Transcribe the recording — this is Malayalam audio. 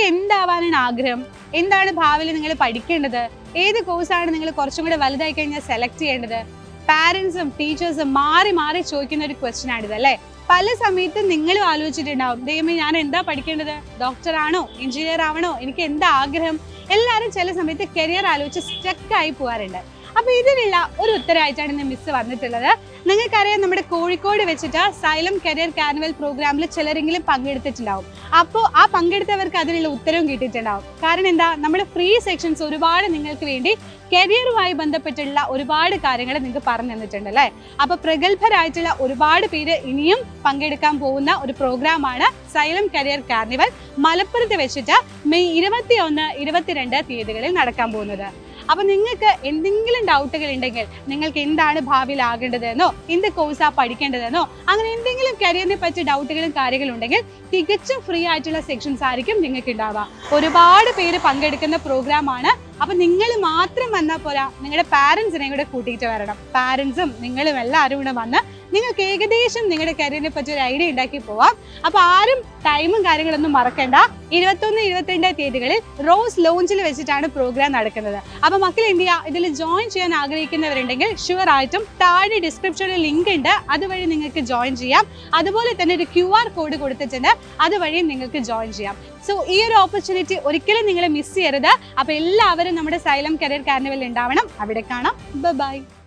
നിങ്ങൾക്ക് എന്താവാനാണ് ആഗ്രഹം എന്താണ് ഭാവിയിൽ നിങ്ങൾ പഠിക്കേണ്ടത് ഏത് കോഴ്സാണ് നിങ്ങൾ കുറച്ചും കൂടെ വലുതായി കഴിഞ്ഞാൽ സെലക്ട് ചെയ്യേണ്ടത് പാരൻസും ടീച്ചേഴ്സും മാറി മാറി ചോദിക്കുന്ന ഒരു ക്വസ്റ്റ്യൻ ആണിത് അല്ലേ പല സമയത്തും നിങ്ങളും ആലോചിച്ചിട്ടുണ്ടാവും ദൈവമേ ഞാൻ എന്താ പഠിക്കേണ്ടത് ഡോക്ടർ ആണോ എഞ്ചിനീയർ ആവണോ എനിക്ക് എന്താ ആഗ്രഹം എല്ലാവരും ചില സമയത്ത് കരിയർ ആലോചിച്ച് സ്റ്റക്ക് ആയി പോകാറുണ്ട് അപ്പൊ ഇതിനുള്ള ഒരു ഉത്തരവായിട്ടാണ് ഇന്ന് മിസ് വന്നിട്ടുള്ളത് നിങ്ങൾക്കറിയാം നമ്മുടെ കോഴിക്കോട് വെച്ചിട്ട് സൈലം കരിയർ കാർണിവൽ പ്രോഗ്രാമിൽ ചിലരെങ്കിലും പങ്കെടുത്തിട്ടുണ്ടാവും അപ്പോൾ ആ പങ്കെടുത്തവർക്ക് അതിനുള്ള ഉത്തരവും കിട്ടിയിട്ടുണ്ടാവും കാരണം എന്താ നമ്മുടെ ഫ്രീ സെക്ഷൻസ് ഒരുപാട് നിങ്ങൾക്ക് വേണ്ടി കരിയറുമായി ബന്ധപ്പെട്ടുള്ള ഒരുപാട് കാര്യങ്ങൾ നിങ്ങൾക്ക് പറഞ്ഞു തന്നിട്ടുണ്ട് അല്ലേ അപ്പൊ പ്രഗത്ഭരായിട്ടുള്ള ഒരുപാട് പേര് ഇനിയും പങ്കെടുക്കാൻ പോകുന്ന ഒരു പ്രോഗ്രാമാണ് സൈലം കരിയർ കാർണിവൽ മലപ്പുറത്ത് വെച്ചിട്ട് മെയ് ഇരുപത്തി ഒന്ന് ഇരുപത്തിരണ്ട് തീയതികളിൽ നടക്കാൻ പോകുന്നത് അപ്പൊ നിങ്ങൾക്ക് എന്തെങ്കിലും ഡൗട്ടുകൾ ഉണ്ടെങ്കിൽ നിങ്ങൾക്ക് എന്താണ് ഭാവിയിൽ ആകേണ്ടതെന്നോ എന്ത് കോഴ്സാ പഠിക്കേണ്ടതെന്നോ അങ്ങനെ എന്തെങ്കിലും കരിയറിനെ പറ്റി ഡൗട്ടുകളും കാര്യങ്ങളും ഉണ്ടെങ്കിൽ തികച്ചും ഫ്രീ ആയിട്ടുള്ള സെക്ഷൻസ് ആയിരിക്കും നിങ്ങൾക്ക് ഉണ്ടാവുക ഒരുപാട് പേര് പങ്കെടുക്കുന്ന പ്രോഗ്രാം ആണ് അപ്പൊ നിങ്ങൾ മാത്രം വന്നാൽ പോരാ നിങ്ങളുടെ പാരന്റ്സിനെ കൂടെ കൂട്ടിയിട്ട് വരണം പാരന്റ്സും നിങ്ങളും എല്ലാവരും കൂടെ വന്ന് നിങ്ങൾക്ക് ഏകദേശം നിങ്ങളുടെ കരിയറിനെ പറ്റി ഒരു ഐഡിയ ഉണ്ടാക്കി പോവാം അപ്പൊ ആരും ടൈമും കാര്യങ്ങളൊന്നും മറക്കണ്ട ഇരുപത്തൊന്ന് ഇരുപത്തിരണ്ട് തീയതികളിൽ റോസ് ലോഞ്ചിൽ വെച്ചിട്ടാണ് പ്രോഗ്രാം നടക്കുന്നത് അപ്പൊ മക്കൾ എന്ത് ചെയ്യുക ഇതിൽ ജോയിൻ ചെയ്യാൻ ആഗ്രഹിക്കുന്നവരുണ്ടെങ്കിൽ ഷുവർ ആയിട്ടും താഴെ ഡിസ്ക്രിപ്ഷനിൽ ലിങ്ക് ഉണ്ട് അതുവഴി നിങ്ങൾക്ക് ജോയിൻ ചെയ്യാം അതുപോലെ തന്നെ ഒരു ക്യു ആർ കോഡ് കൊടുത്തിട്ടുണ്ട് അതുവഴിയും നിങ്ങൾക്ക് ജോയിൻ ചെയ്യാം സോ ഈ ഒരു ഓപ്പർച്യൂണിറ്റി ഒരിക്കലും നിങ്ങൾ മിസ് ചെയ്യരുത് അപ്പൊ എല്ലാവരും നമ്മുടെ സൈലം കരിയർ കാർണിവൽ ഉണ്ടാവണം അവിടെ കാണാം ബൈ